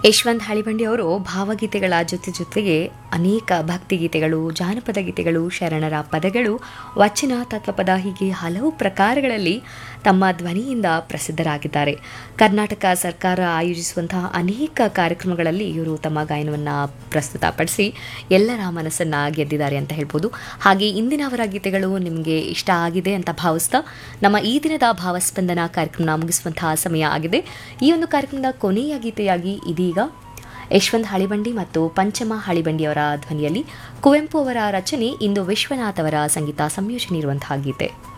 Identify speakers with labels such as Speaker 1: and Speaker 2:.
Speaker 1: ಯಶವಂತ್ ಹಳಿಬಂಡಿ ಅವರು ಭಾವಗೀತೆಗಳ ಜೊತೆ ಜೊತೆಗೆ ಅನೇಕ ಭಕ್ತಿಗೀತೆಗಳು ಜಾನಪದ ಗೀತೆಗಳು ಶರಣರ ಪದಗಳು ವಚನ ತತ್ವಪದ ಹೀಗೆ ಹಲವು ಪ್ರಕಾರಗಳಲ್ಲಿ ತಮ್ಮ ಧ್ವನಿಯಿಂದ ಪ್ರಸಿದ್ಧರಾಗಿದ್ದಾರೆ ಕರ್ನಾಟಕ ಸರ್ಕಾರ ಆಯೋಜಿಸುವಂತಹ ಅನೇಕ ಕಾರ್ಯಕ್ರಮಗಳಲ್ಲಿ ಇವರು ತಮ್ಮ ಗಾಯನವನ್ನು ಪ್ರಸ್ತುತಪಡಿಸಿ ಎಲ್ಲರ ಮನಸ್ಸನ್ನು ಗೆದ್ದಿದ್ದಾರೆ ಅಂತ ಹೇಳ್ಬೋದು ಹಾಗೆ ಇಂದಿನ ಅವರ ಗೀತೆಗಳು ನಿಮಗೆ ಇಷ್ಟ ಆಗಿದೆ ಅಂತ ಭಾವಿಸ್ತಾ ನಮ್ಮ ಈ ದಿನದ ಭಾವಸ್ಪಂದನ ಕಾರ್ಯಕ್ರಮ ಮುಗಿಸುವಂತಹ ಸಮಯ ಆಗಿದೆ ಈ ಒಂದು ಕಾರ್ಯಕ್ರಮದ ಕೊನೆಯ ಗೀತೆಯಾಗಿ ಇದೀಗ ಯಶವಂತ್ ಹಳಿಬಂಡಿ ಮತ್ತು ಪಂಚಮ ಹಳಿಬಂಡಿಯವರ ಧ್ವನಿಯಲ್ಲಿ ಕುವೆಂಪು ಅವರ ರಚನೆ ಇಂದು ವಿಶ್ವನಾಥ್ ಅವರ ಸಂಗೀತ ಸಂಯೋಜನೆ ಇರುವಂತಹ ಗೀತೆ